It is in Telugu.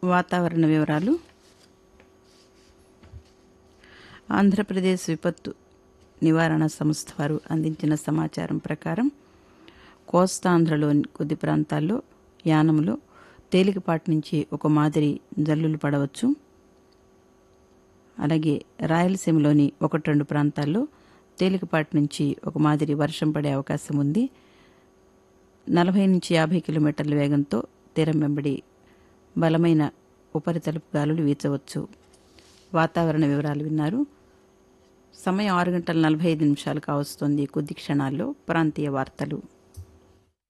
వాతావరణ వివరాలు ఆంధ్రప్రదేశ్ విపత్తు నివారణ సంస్థ వారు అందించిన సమాచారం ప్రకారం కోస్తాంధ్రలోని కొద్ది ప్రాంతాల్లో యానంలో తేలికపాటి నుంచి ఒక మాదిరి జల్లులు పడవచ్చు అలాగే రాయలసీమలోని ఒకటి రెండు ప్రాంతాల్లో తేలికపాటి నుంచి ఒక మాదిరి వర్షం పడే అవకాశం ఉంది నలభై నుంచి యాభై కిలోమీటర్ల వేగంతో తీరం వెంబడి బలమైన ఉపరితలపు గాలులు వీచవచ్చు వాతావరణ వివరాలు విన్నారు సమయం ఆరు గంటల నలభై ఐదు నిమిషాలు కావస్తోంది కొద్ది క్షణాల్లో ప్రాంతీయ వార్తలు